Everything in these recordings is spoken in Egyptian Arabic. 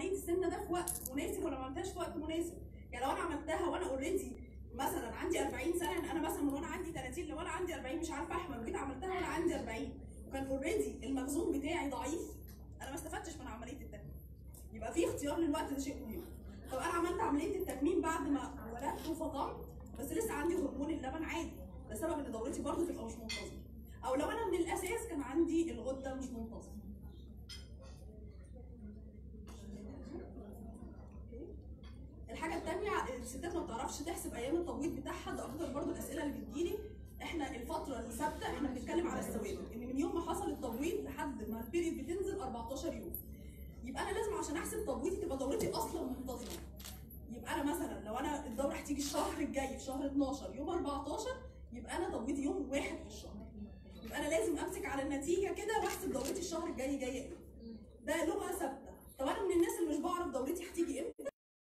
عمليه السمنه ده في وقت مناسب ولا ما عملتهاش في وقت مناسب يعني لو انا عملتها وانا اوريدي مثلا عندي 40 سنه يعني انا مثلا من وانا عندي 30 لو انا عندي 40 مش عارفه احمل وجيت عملتها وانا عندي 40 وكان اوريدي المخزون بتاعي ضعيف انا ما استفدتش من عمليه التكميم يبقى في اختيار للوقت ده شيء مهم طب انا عملت عمليه التكميم بعد ما ولدت وفطمت بس لسه عندي هرمون اللبن عادي ده سبب ان دورتي برضه تبقى مش منتظمه او لو انا من الاساس كان عندي الغده مش منتظمه الحاجه الثانيه الستات ما بتعرفش تحسب ايام التبويض بتاعها ده اكتر برضو الاسئله اللي بتجيلي احنا الفتره الثابته احنا بنتكلم على الثوابت ان من يوم ما حصل التبويض لحد ما البيريد بتنزل 14 يوم يبقى انا لازم عشان احسب تبويضي تبقى دورتي اصلا منتظمه يبقى انا مثلا لو انا الدوره هتيجي الشهر الجاي في شهر 12 يوم 14 يبقى انا تبويضي يوم واحد في الشهر يبقى انا لازم امسك على النتيجه كده واحسب دورتي الشهر الجاي جايه ايه ده لغه ثابته طب انا من الناس اللي مش بعرف دورتي هتيجي امتى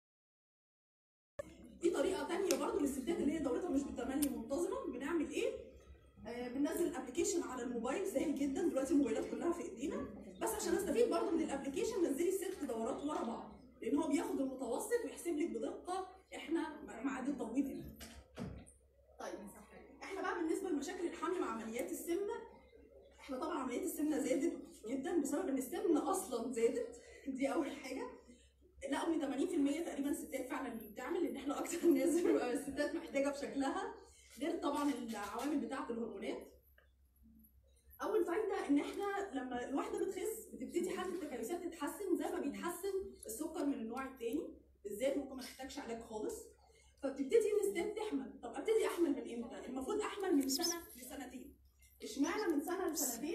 في طريقه تانية برضو للستات اللي هي دورتها مش بالتملي منتظمه بنعمل ايه آه بننزل ابلكيشن على الموبايل سهل جدا دلوقتي الموبايلات كلها في ايدينا بس عشان استفيد برضو من الابلكيشن نزلي الست دورات ورا بعض لان هو بياخد المتوسط ويحسب لك بدقه احنا ميعاد التبويض امتى طيب احنا بقى بالنسبه لمشاكل الحمل مع عمليات السمنه احنا طبعا عمليات السمنه زادت جدا بسبب ان السمنه اصلا زادت دي اول حاجه لقوا ان 80% تقريبا الستات فعلا اللي بتعمل لان احنا اكتر الناس بيبقى الستات محتاجه بشكلها غير طبعا العوامل بتاعه الهرمونات اول فايده ان احنا لما الواحده بتخس بتبتدي حاله التكيسات تتحسن زي ما بيتحسن السكر من النوع الثاني بالذات ممكن ما تحتاجش علاج خالص فبتبتدي ان الست تحمل طب ابتدي احمل من امتى المفروض احمل من سنه لسنتين اشمعنى من سنه لسنتين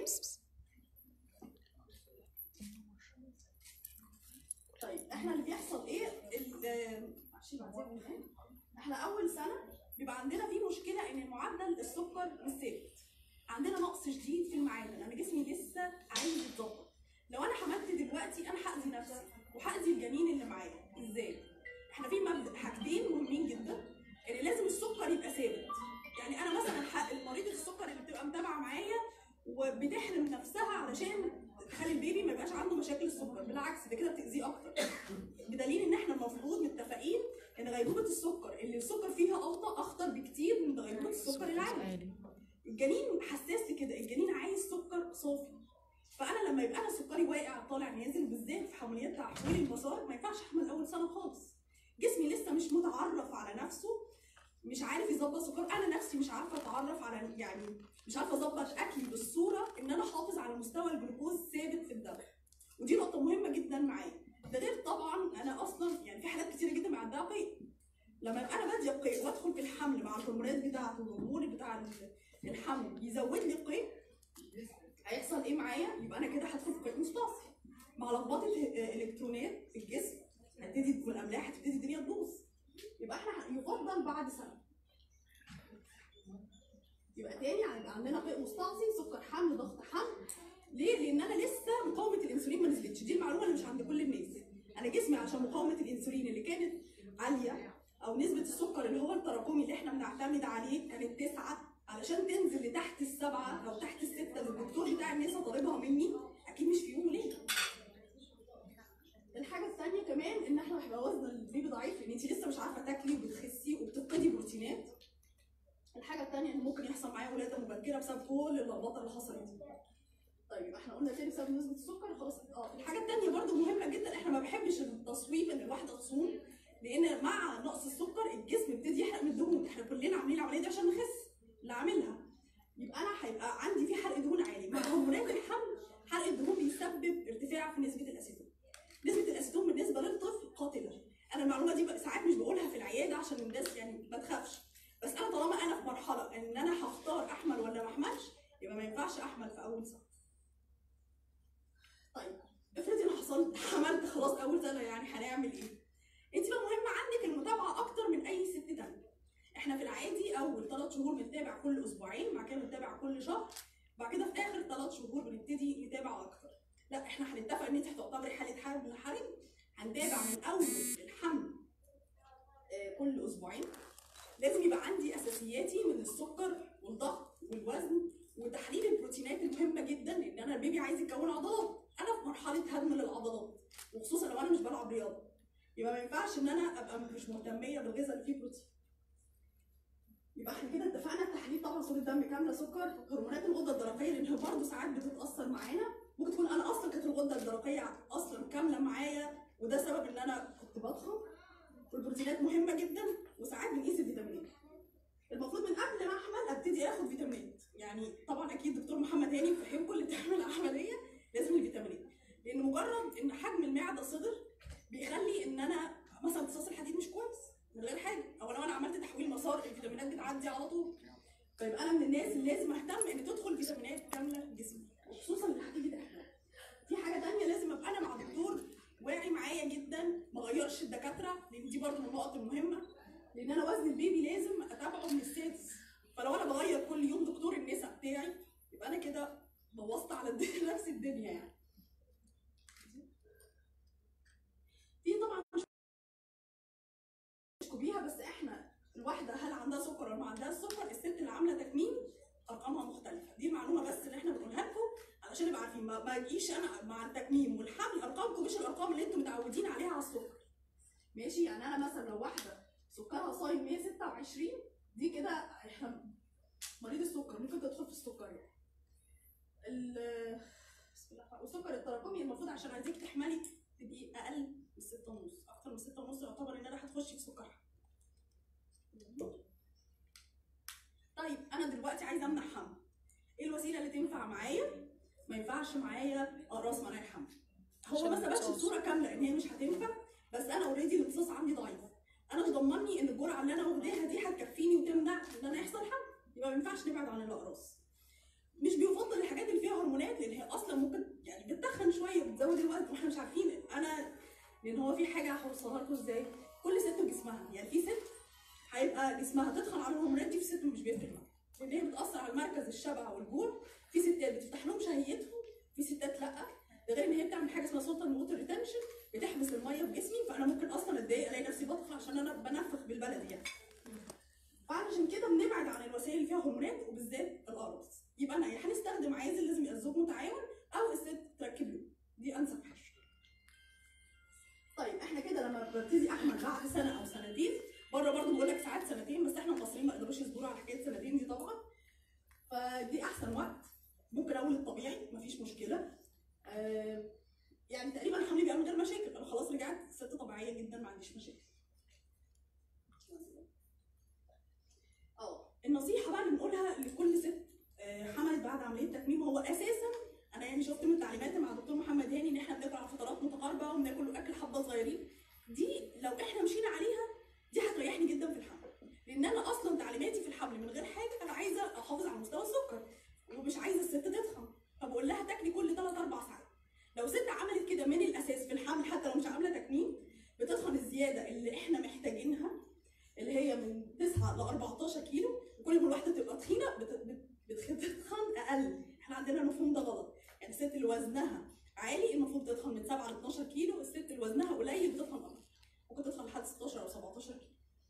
طيب احنا اللي بيحصل ايه ال- معلش بعدين إيه؟ احنا اول سنه بيبقى عندنا في مشكله ان معدل السكر مش ثابت عندنا نقص شديد في المعادن انا جسمي لسه عايز يتظبط لو انا حملت دلوقتي انا هاذي نفسي وهاذي الجنين اللي معايا ازاي احنا في مبدا حاجتين مهمين جدا ان لازم السكر يبقى ثابت يعني انا مثلا ح- المريضه السكر اللي بتبقى متابعه معايا وبتحرم نفسها علشان تخلي البيبي ما يبقاش عنده مشاكل السكر بالعكس ده كده بتاذيه اكتر بدليل ان احنا المفروض متفقين ان غيبوبه السكر اللي السكر فيها اوطى اخطر بكتير من غيبوبه السكر العالي الجنين حساس لكده الجنين عايز سكر صافي فانا لما يبقى انا سكري واقع طالع نازل بالذات في حمليات تحويل المسار ما ينفعش احمل اول سنه خالص جسمي لسه مش متعرف على نفسه مش عارف يظبط سكر انا نفسي مش عارفه اتعرف على يعني مش عارفه اظبط اكلي بالصوره ان انا احافظ على مستوى الجلوكوز ثابت في الدم ودي نقطه مهمه جدا معايا ده غير طبعا انا اصلا يعني في حالات كتيره جدا عندها قيء لما يبقى انا باديه قيء وادخل في الحمل مع الهرمونات بتاعته والهرمون بتاع الحمل يزود لي قيء هيحصل ايه معايا؟ يبقى انا كده هدخل في قيء مستعصي مع لخبطه الكترونات في الجسم هتبتدي والاملاح هتبتدي الدنيا تبوظ يبقى احنا يفضل بعد سنه يبقى تاني هيبقى عندنا قيء مستعصي سكر حمل ضغط حمل ليه؟ لان انا لسه مقاومه الانسولين ما نزلتش دي المعلومه اللي مش عند كل الناس انا جسمي عشان مقاومه الانسولين اللي كانت عاليه او نسبه السكر اللي هو التراكمي اللي احنا بنعتمد عليه كانت تسعه علشان تنزل لتحت السبعه او تحت السته اللي الدكتور بتاع النساء طالبها مني اكيد مش في يوم وليله الحاجه الثانيه كمان ان احنا هيبقى وزن البيبي ضعيف لان انت لسه مش عارفه تاكلي وبتخسي وبتفقدي بروتينات الحاجه الثانيه ان ممكن يحصل معايا ولاده مبكره بسبب كل اللخبطه اللي حصلت دي طيب احنا قلنا تاني بسبب نسبه السكر خلاص اه الحاجه الثانيه برضو مهمه جدا احنا ما بنحبش التصويب ان الواحده تصوم لان مع نقص السكر الجسم بيبتدي يحرق من الدهون احنا كلنا عاملين العمليه دي عشان نخس اللي عاملها يبقى انا هيبقى عندي في حرق دهون عالي مع هرمونات الحمل حرق الدهون بيسبب ارتفاع في نسبه الاسيتون نسبه الاسيتون بالنسبه للطفل قاتله انا المعلومه دي بقى ساعات مش بقولها في العياده عشان الناس يعني ما تخافش بس انا طالما انا في مرحله ان انا هختار احمل ولا ما احملش يبقى ما ينفعش احمل في اول سنه طيب افرضي انا حصلت حملت خلاص اول سنه يعني هنعمل ايه انت بقى مهم عندك المتابعه اكتر من اي ست تانية احنا في العادي اول ثلاث شهور بنتابع كل اسبوعين بعد كده بنتابع كل شهر بعد كده في اخر ثلاث شهور بنبتدي نتابع اكتر لا احنا هنتفق ان انت هتعتبري حاله حمل حرج هنتابع من اول الحمل آه، كل اسبوعين لازم يبقى عندي اساسياتي من السكر والضغط والوزن وتحليل البروتينات المهمه جدا لان انا البيبي عايز يكون عضلات انا في مرحله هدم للعضلات وخصوصا لو انا انا مش بلعب رياضه يبقى ما ينفعش ان انا ابقى مش مهتميه بالغذاء اللي فيه بروتين يبقى احنا كده اتفقنا التحليل طبعا صوره دم كامله سكر هرمونات الغده الدرقيه لان برضه ساعات بتتاثر معانا ممكن تكون انا اصلا كانت الغده الدرقيه اصلا كامله معايا وده سبب ان انا كنت بضخم والبروتينات مهمه جدا وساعات بنقيس الفيتامينات المفروض من قبل ما احمل ابتدي اخد فيتامينات يعني طبعا اكيد دكتور محمد هاني مفهمكم اللي بتعمل عمليه لازم الفيتامينات لان مجرد ان حجم المعده صغر بيخلي ان انا مثلا امتصاص الحديد مش كويس من غير حاجه او لو انا عملت تحويل مسار الفيتامينات بتعدي على طول فيبقى انا من الناس اللي لازم اهتم ان تدخل فيتامينات كامله جسمي وخصوصا اللي هتيجي تحمل في حاجه تانية لازم ابقى انا مع دكتور واعي معايا جدا ما غيرش الدكاتره لان دي برضه من النقط المهمه لان انا وزن البيبي لازم اتابعه من السادس فلو انا بغير كل يوم دكتور النساء بتاعي يبقى انا كده بوظت على الدنيا نفس الدنيا يعني في طبعا مش بيها بس احنا الواحده هل عندها سكر ولا ما عندهاش سكر الست اللي عامله تكميم ارقامها مختلفه دي معلومه بس اللي احنا بنقولها لكم علشان نبقى عارفين ما ما اجيش انا مع التكميم والحمل ارقامكم مش الارقام اللي انتم متعودين عليها على السكر ماشي يعني انا مثلا لو واحده سكرها صايم 126 دي كده احنا مريض السكر ممكن تدخل في السكر يعني ال- بسم الله الرحمن- والسكر التراكمي المفروض عشان عايزيك تحملي تبقي اقل من 6 ونص اكتر من 6 ونص يعتبر ان انا هتخشي في سكر طيب انا دلوقتي عايزه امنع حمل ايه الوسيله اللي تنفع معايا ما ينفعش معايا اقراص منع الحمل هو عشان ما ثبتش الامتصاص. بصوره كامله ان هي مش هتنفع بس انا اوريدي الامتصاص عندي ضعيف انا مضمني ان الجرعه اللي انا واخداها دي هتكفيني وتمنع ان انا يحصل حمل يبقى ما ينفعش نبعد عن الاقراص مش بيفضل الحاجات اللي فيها هرمونات لان هي اصلا ممكن يعني بتتخن شويه بتزود الوزن واحنا مش عارفين انا لان هو في حاجه هوصلها لكم ازاي كل ست وجسمها يعني في ست هيبقى جسمها تدخل على الهرمونات دي في ست مش بيفرق معاها لان هي بتاثر على مركز الشبع والجوع في ستات بتفتح لهم شهيتهم في ستات لا ده غير ان هي بتعمل حاجه اسمها سلطه ووتر ريتنشن بتحبس الميه في جسمي فانا ممكن اصلا اتضايق الاقي نفسي بطفى عشان انا بنفخ بالبلدي يعني فعلشان كده بنبعد عن الوسائل اللي فيها هرمونات وبالذات القرص يبقى انا يا هنستخدم عازل لازم يبقى الزوج متعاون او الست تركب له دي انسب حاجه طيب احنا كده لما ببتدي احمل بعد سنه او سنتين بره برضه بقول لك ساعات سنتين بس احنا المصريين ما يقدروش يصبروا على حكايه سنتين دي طبعا فدي احسن وقت ممكن اقول الطبيعي مفيش مشكله آه يعني تقريبا الحمل بيبقى من غير مشاكل انا خلاص رجعت ست طبيعيه جدا ما عنديش مشاكل اه النصيحه بقى اللي بنقولها لكل ست آه، حملت بعد عمليه تكميم هو اساسا انا يعني شفت من تعليماتي مع دكتور محمد هاني ان احنا بناكل على فترات متقاربه وبناكل اكل حبه صغيرين دي لو احنا مشينا عليها دي هتريحني جدا في الحمل لان انا اصلا تعليماتي في الحمل من غير حاجه انا عايزه احافظ على مستوى السكر ومش عايزه الست تتخن فبقول لها تاكلي كل 3 4 ساعات لو ست عملت كده من الاساس في الحمل حتى لو مش عامله تكميم بتتخن الزياده اللي احنا محتاجينها اللي هي من 9 ل 14 كيلو وكل ما الواحده تبقى تخينه بت- بت- بتتخن اقل احنا عندنا المفهوم ده غلط يعني الست اللي وزنها عالي المفروض تتخن من 7 ل 12 كيلو الست اللي وزنها قليل بتتخن اكتر ممكن تتخن لحد 16 او 17 كيلو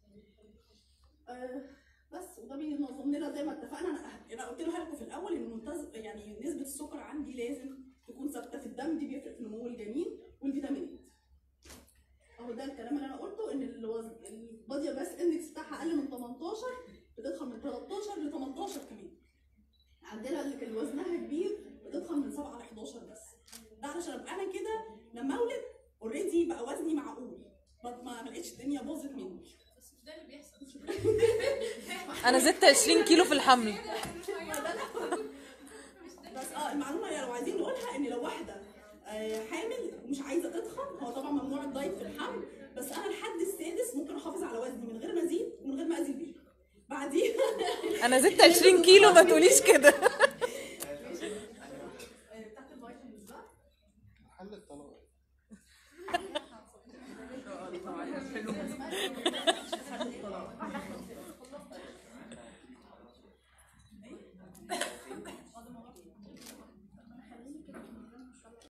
آه بس وده بينظم لنا زي ما اتفقنا انا انا قلت له لكم في الاول ان منتظم يعني نسبه السكر عندي لازم تكون ثابته في الدم دي بيفرق في نمو الجنين والفيتامينات اهو ده الكلام اللي انا قلته ان الوزن البادي ماس اندكس بتاعها اقل من 18 بتدخل من 13 ل 18 كمان عندنا اللي كان وزنها كبير بتدخل من 7 ل 11 بس ده علشان ابقى انا كده لما اولد اوريدي بقى وزني معقول ما ما ما لقيتش الدنيا باظت مني بس مش ده اللي بيحصل انا زدت 20 كيلو في الحمل بس اه المعلومه اللي لو عايزين نقولها ان لو واحده آه، حامل ومش عايزه تتخن هو طبعا ممنوع الدايت في الحمل بس انا لحد السادس ممكن احافظ على وزني من غير ما ازيد ومن غير ما اذي البيبي بعدين انا زدت 20 كيلو ما تقوليش كده بتاعت الفيتامينز بقى حل الطلاق واحدة